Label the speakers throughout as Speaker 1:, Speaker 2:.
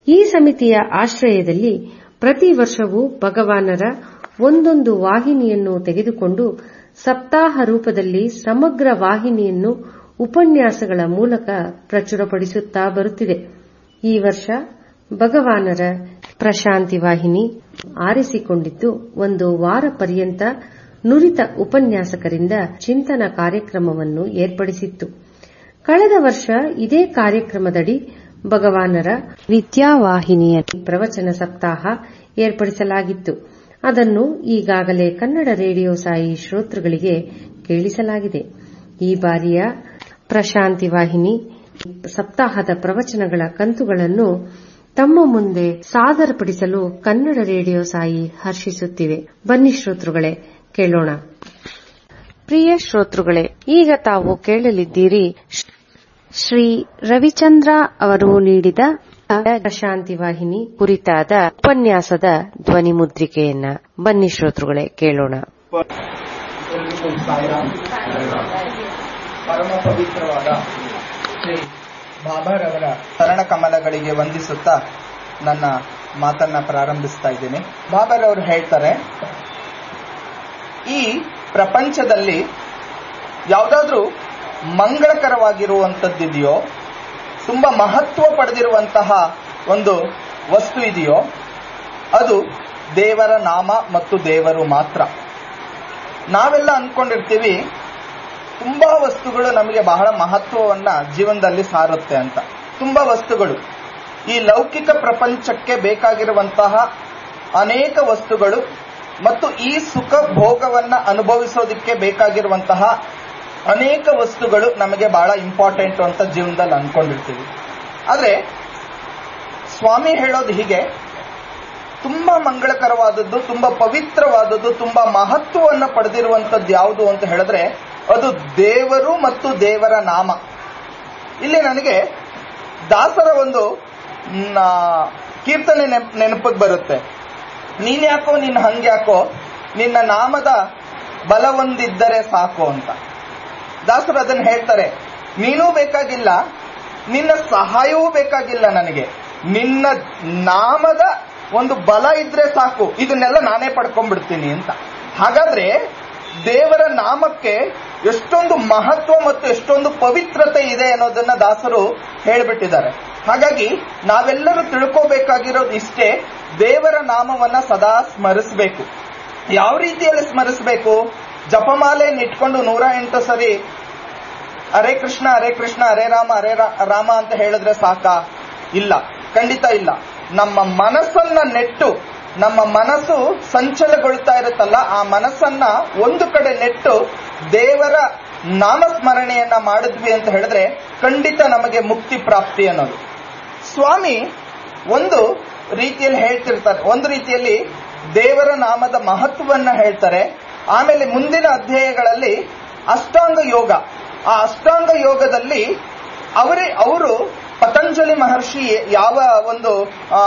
Speaker 1: ಈ ಸಮಿತಿಯ ಆಶ್ರಯದಲ್ಲಿ ಪ್ರತಿ ವರ್ಷವೂ ಭಗವಾನರ ಒಂದೊಂದು ವಾಹಿನಿಯನ್ನು ತೆಗೆದುಕೊಂಡು ಸಪ್ತಾಹ ರೂಪದಲ್ಲಿ ಸಮಗ್ರ ವಾಹಿನಿಯನ್ನು ಉಪನ್ಯಾಸಗಳ ಮೂಲಕ ಪ್ರಚುರಪಡಿಸುತ್ತಾ ಬರುತ್ತಿದೆ ಈ ವರ್ಷ ಭಗವಾನರ ಪ್ರಶಾಂತಿ ವಾಹಿನಿ ಆರಿಸಿಕೊಂಡಿದ್ದು ಒಂದು ವಾರ ಪರ್ಯಂತ ನುರಿತ ಉಪನ್ಯಾಸಕರಿಂದ ಚಿಂತನ ಕಾರ್ಯಕ್ರಮವನ್ನು ಏರ್ಪಡಿಸಿತ್ತು ಕಳೆದ ವರ್ಷ ಇದೇ ಕಾರ್ಯಕ್ರಮದಡಿ ಭಗವಾನರ ವಿದ್ಯಾವಾಹಿನಿಯ ಪ್ರವಚನ ಸಪ್ತಾಹ ಏರ್ಪಡಿಸಲಾಗಿತ್ತು ಅದನ್ನು ಈಗಾಗಲೇ ಕನ್ನಡ ರೇಡಿಯೋ ಸಾಯಿ ಶ್ರೋತೃಗಳಿಗೆ ಕೇಳಿಸಲಾಗಿದೆ ಈ ಬಾರಿಯ ಪ್ರಶಾಂತಿ ವಾಹಿನಿ ಸಪ್ತಾಹದ ಪ್ರವಚನಗಳ ಕಂತುಗಳನ್ನು ತಮ್ಮ ಮುಂದೆ ಸಾದರಪಡಿಸಲು ಕನ್ನಡ ರೇಡಿಯೋ ಸಾಯಿ ಹರ್ಷಿಸುತ್ತಿವೆ ಬನ್ನಿ ಶ್ರೋತೃಗಳೇ ಕೇಳೋಣ ಪ್ರಿಯ ಶ್ರೋತೃಗಳೇ ಈಗ ತಾವು ಕೇಳಲಿದ್ದೀರಿ ಶ್ರೀ ರವಿಚಂದ್ರ ಅವರು ನೀಡಿದ ಪ್ರಶಾಂತಿ ವಾಹಿನಿ ಕುರಿತಾದ ಉಪನ್ಯಾಸದ ಧ್ವನಿ ಮುದ್ರಿಕೆಯನ್ನ ಬನ್ನಿ ಶ್ರೋತೃಗಳೇ ಕೇಳೋಣ
Speaker 2: ಪರಮ ಪವಿತ್ರವಾದ ಶ್ರೀ ಬಾಬಾರವರ ಚರಣ ಕಮಲಗಳಿಗೆ ವಂದಿಸುತ್ತಾ ನನ್ನ ಮಾತನ್ನ ಪ್ರಾರಂಭಿಸ್ತಾ ಇದ್ದೇನೆ ಬಾಬಾರವರು ಹೇಳ್ತಾರೆ ಈ ಪ್ರಪಂಚದಲ್ಲಿ ಯಾವುದಾದ್ರೂ ಮಂಗಳಕರವಾಗಿರುವಂತದ್ದಿದೆಯೋ ತುಂಬಾ ಮಹತ್ವ ಪಡೆದಿರುವಂತಹ ಒಂದು ವಸ್ತು ಇದೆಯೋ ಅದು ದೇವರ ನಾಮ ಮತ್ತು ದೇವರು ಮಾತ್ರ ನಾವೆಲ್ಲ ಅನ್ಕೊಂಡಿರ್ತೀವಿ ತುಂಬಾ ವಸ್ತುಗಳು ನಮಗೆ ಬಹಳ ಮಹತ್ವವನ್ನ ಜೀವನದಲ್ಲಿ ಸಾರುತ್ತೆ ಅಂತ ತುಂಬಾ ವಸ್ತುಗಳು ಈ ಲೌಕಿಕ ಪ್ರಪಂಚಕ್ಕೆ ಬೇಕಾಗಿರುವಂತಹ ಅನೇಕ ವಸ್ತುಗಳು ಮತ್ತು ಈ ಸುಖ ಭೋಗವನ್ನ ಅನುಭವಿಸೋದಕ್ಕೆ ಬೇಕಾಗಿರುವಂತಹ ಅನೇಕ ವಸ್ತುಗಳು ನಮಗೆ ಬಹಳ ಇಂಪಾರ್ಟೆಂಟ್ ಅಂತ ಜೀವನದಲ್ಲಿ ಅನ್ಕೊಂಡಿರ್ತೀವಿ ಆದ್ರೆ ಸ್ವಾಮಿ ಹೇಳೋದು ಹೀಗೆ ತುಂಬಾ ಮಂಗಳಕರವಾದದ್ದು ತುಂಬಾ ಪವಿತ್ರವಾದದ್ದು ತುಂಬಾ ಮಹತ್ವವನ್ನು ಪಡೆದಿರುವಂತದ್ದು ಯಾವುದು ಅಂತ ಹೇಳಿದ್ರೆ ಅದು ದೇವರು ಮತ್ತು ದೇವರ ನಾಮ ಇಲ್ಲಿ ನನಗೆ ದಾಸರ ಒಂದು ಕೀರ್ತನೆ ನೆನಪಿಗೆ ಬರುತ್ತೆ ನೀನ್ಯಾಕೋ ನಿನ್ನ ಹಂಗ್ಯಾಕೋ ನಿನ್ನ ನಾಮದ ಬಲವೊಂದಿದ್ದರೆ ಸಾಕು ಅಂತ ದಾಸರು ಅದನ್ನು ಹೇಳ್ತಾರೆ ನೀನೂ ಬೇಕಾಗಿಲ್ಲ ನಿನ್ನ ಸಹಾಯವೂ ಬೇಕಾಗಿಲ್ಲ ನನಗೆ ನಿನ್ನ ನಾಮದ ಒಂದು ಬಲ ಇದ್ರೆ ಸಾಕು ಇದನ್ನೆಲ್ಲ ನಾನೇ ಪಡ್ಕೊಂಡ್ಬಿಡ್ತೀನಿ ಅಂತ ಹಾಗಾದ್ರೆ ದೇವರ ನಾಮಕ್ಕೆ ಎಷ್ಟೊಂದು ಮಹತ್ವ ಮತ್ತು ಎಷ್ಟೊಂದು ಪವಿತ್ರತೆ ಇದೆ ಅನ್ನೋದನ್ನ ದಾಸರು ಹೇಳ್ಬಿಟ್ಟಿದ್ದಾರೆ ಹಾಗಾಗಿ ನಾವೆಲ್ಲರೂ ತಿಳ್ಕೋಬೇಕಾಗಿರೋದು ಇಷ್ಟೇ ದೇವರ ನಾಮವನ್ನ ಸದಾ ಸ್ಮರಿಸಬೇಕು ಯಾವ ರೀತಿಯಲ್ಲಿ ಸ್ಮರಿಸಬೇಕು ಜಪಮಾಲೆಯನ್ನು ಇಟ್ಕೊಂಡು ನೂರ ಎಂಟು ಸರಿ ಹರೇ ಕೃಷ್ಣ ಹರೇ ಕೃಷ್ಣ ಹರೇ ರಾಮ ಹರೇ ರಾಮ ಅಂತ ಹೇಳಿದ್ರೆ ಸಾಕಾ ಇಲ್ಲ ಖಂಡಿತ ಇಲ್ಲ ನಮ್ಮ ಮನಸ್ಸನ್ನ ನೆಟ್ಟು ನಮ್ಮ ಮನಸ್ಸು ಸಂಚಲಗೊಳ್ತಾ ಇರುತ್ತಲ್ಲ ಆ ಮನಸ್ಸನ್ನ ಒಂದು ಕಡೆ ನೆಟ್ಟು ದೇವರ ನಾಮಸ್ಮರಣೆಯನ್ನ ಮಾಡಿದ್ವಿ ಅಂತ ಹೇಳಿದ್ರೆ ಖಂಡಿತ ನಮಗೆ ಮುಕ್ತಿ ಪ್ರಾಪ್ತಿ ಅನ್ನೋದು ಸ್ವಾಮಿ ಒಂದು ರೀತಿಯಲ್ಲಿ ಹೇಳ್ತಿರ್ತಾರೆ ಒಂದು ರೀತಿಯಲ್ಲಿ ದೇವರ ನಾಮದ ಮಹತ್ವವನ್ನ ಹೇಳ್ತಾರೆ ಆಮೇಲೆ ಮುಂದಿನ ಅಧ್ಯಾಯಗಳಲ್ಲಿ ಅಷ್ಟಾಂಗ ಯೋಗ ಆ ಅಷ್ಟಾಂಗ ಯೋಗದಲ್ಲಿ ಅವರೇ ಅವರು ಪತಂಜಲಿ ಮಹರ್ಷಿ ಯಾವ ಒಂದು ಆ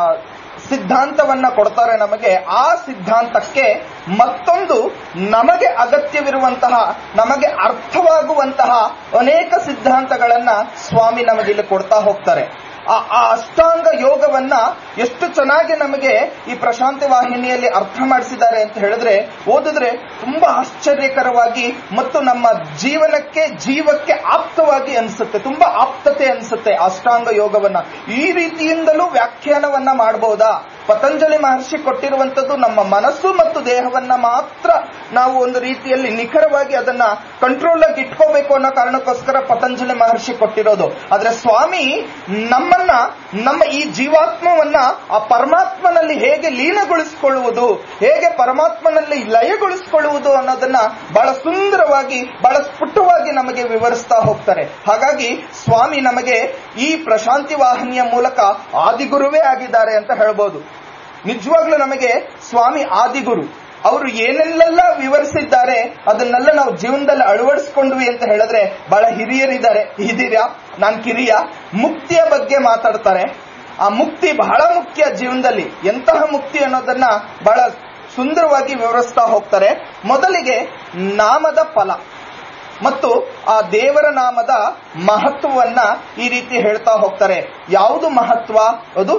Speaker 2: ಸಿದ್ಧಾಂತವನ್ನ ಕೊಡ್ತಾರೆ ನಮಗೆ ಆ ಸಿದ್ಧಾಂತಕ್ಕೆ ಮತ್ತೊಂದು ನಮಗೆ ಅಗತ್ಯವಿರುವಂತಹ ನಮಗೆ ಅರ್ಥವಾಗುವಂತಹ ಅನೇಕ ಸಿದ್ಧಾಂತಗಳನ್ನ ಸ್ವಾಮಿ ನಮಗಿಲ್ಲಿ ಕೊಡ್ತಾ ಹೋಗ್ತಾರೆ ಆ ಅಷ್ಟಾಂಗ ಯೋಗವನ್ನ ಎಷ್ಟು ಚೆನ್ನಾಗಿ ನಮಗೆ ಈ ಪ್ರಶಾಂತಿ ವಾಹಿನಿಯಲ್ಲಿ ಅರ್ಥ ಮಾಡಿಸಿದ್ದಾರೆ ಅಂತ ಹೇಳಿದ್ರೆ ಓದಿದ್ರೆ ತುಂಬಾ ಆಶ್ಚರ್ಯಕರವಾಗಿ ಮತ್ತು ನಮ್ಮ ಜೀವನಕ್ಕೆ ಜೀವಕ್ಕೆ ಆಪ್ತವಾಗಿ ಅನಿಸುತ್ತೆ ತುಂಬಾ ಆಪ್ತತೆ ಅನಿಸುತ್ತೆ ಅಷ್ಟಾಂಗ ಯೋಗವನ್ನ ಈ ರೀತಿಯಿಂದಲೂ ವ್ಯಾಖ್ಯಾನವನ್ನ ಮಾಡಬಹುದಾ ಪತಂಜಲಿ ಮಹರ್ಷಿ ಕೊಟ್ಟಿರುವಂತದ್ದು ನಮ್ಮ ಮನಸ್ಸು ಮತ್ತು ದೇಹವನ್ನ ಮಾತ್ರ ನಾವು ಒಂದು ರೀತಿಯಲ್ಲಿ ನಿಖರವಾಗಿ ಅದನ್ನ ಕಂಟ್ರೋಲ್ ಆಗಿ ಇಟ್ಕೋಬೇಕು ಅನ್ನೋ ಕಾರಣಕ್ಕೋಸ್ಕರ ಪತಂಜಲಿ ಮಹರ್ಷಿ ಕೊಟ್ಟಿರೋದು ಆದ್ರೆ ಸ್ವಾಮಿ ನಮ್ಮನ್ನ ನಮ್ಮ ಈ ಜೀವಾತ್ಮವನ್ನ ಆ ಪರಮಾತ್ಮನಲ್ಲಿ ಹೇಗೆ ಲೀನಗೊಳಿಸಿಕೊಳ್ಳುವುದು ಹೇಗೆ ಪರಮಾತ್ಮನಲ್ಲಿ ಲಯಗೊಳಿಸಿಕೊಳ್ಳುವುದು ಅನ್ನೋದನ್ನ ಬಹಳ ಸುಂದರವಾಗಿ ಬಹಳ ಸ್ಫುಟವಾಗಿ ನಮಗೆ ವಿವರಿಸ್ತಾ ಹೋಗ್ತಾರೆ ಹಾಗಾಗಿ ಸ್ವಾಮಿ ನಮಗೆ ಈ ಪ್ರಶಾಂತಿ ವಾಹಿನಿಯ ಮೂಲಕ ಆದಿಗುರುವೇ ಆಗಿದ್ದಾರೆ ಅಂತ ಹೇಳ್ಬೋದು ನಿಜವಾಗ್ಲೂ ನಮಗೆ ಸ್ವಾಮಿ ಆದಿಗುರು ಅವರು ಏನೆಲ್ಲ ವಿವರಿಸಿದ್ದಾರೆ ಅದನ್ನೆಲ್ಲ ನಾವು ಜೀವನದಲ್ಲಿ ಅಳವಡಿಸ್ಕೊಂಡ್ವಿ ಅಂತ ಹೇಳಿದ್ರೆ ಬಹಳ ಹಿರಿಯರಿದ್ದಾರೆ ಇದ್ದೀರಾ ನಾನ್ ಕಿರಿಯ ಮುಕ್ತಿಯ ಬಗ್ಗೆ ಮಾತಾಡ್ತಾರೆ ಆ ಮುಕ್ತಿ ಬಹಳ ಮುಖ್ಯ ಜೀವನದಲ್ಲಿ ಎಂತಹ ಮುಕ್ತಿ ಅನ್ನೋದನ್ನ ಬಹಳ ಸುಂದರವಾಗಿ ವಿವರಿಸ್ತಾ ಹೋಗ್ತಾರೆ ಮೊದಲಿಗೆ ನಾಮದ ಫಲ ಮತ್ತು ಆ ದೇವರ ನಾಮದ ಮಹತ್ವವನ್ನ ಈ ರೀತಿ ಹೇಳ್ತಾ ಹೋಗ್ತಾರೆ ಯಾವುದು ಮಹತ್ವ ಅದು